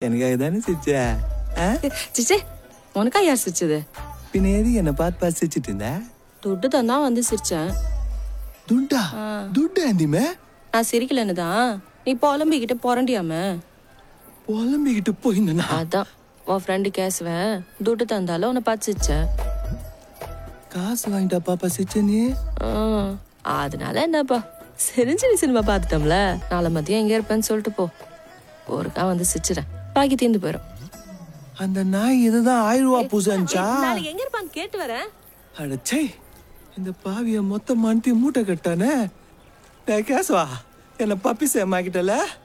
எனக்காக தானே சிரிச்ச ஆ? சிச்சே உனக்கா யார் சிரிச்சது பின்ன எதுக்கு என்ன பார்த்து பார்த்து சிரிச்சிட்டு இருந்த துட்டு தந்தா வந்து சிரிச்சேன் துட்டா துட்டா எந்திமே நான் சிரிக்கலன்னு தான் நீ புலம்பிக்கிட்டு புரண்டியாம புலம்பிக்கிட்டு போயிருந்தா அதான் உன் ஃப்ரெண்டு கேசுவன் துட்டு தந்தாலும் உன்னை பார்த்து சிரிச்சேன் காசு வாங்கிட்டா பாப்பா சிரிச்ச நீ ஆ, அதனால என்னப்பா சிரிஞ்சு சினிமா பார்த்துட்டோம்ல நாளை மதியம் எங்க இருப்பேன்னு சொல்லிட்டு போ ஒருக்கா வந்து சிரிச்சிடறேன் பாக்கி தீர்ந்து போயிடும் அந்த நாய் இதுதான் ஆயிரம் ரூபா பூசா நாளைக்கு எங்க இருப்பான்னு கேட்டு வரேன் அடச்சை இந்த பாவிய மொத்த மண்டி மூட்டை கட்டானே டேய் கேசவா என்ன பப்பி சேமாக்கிட்டல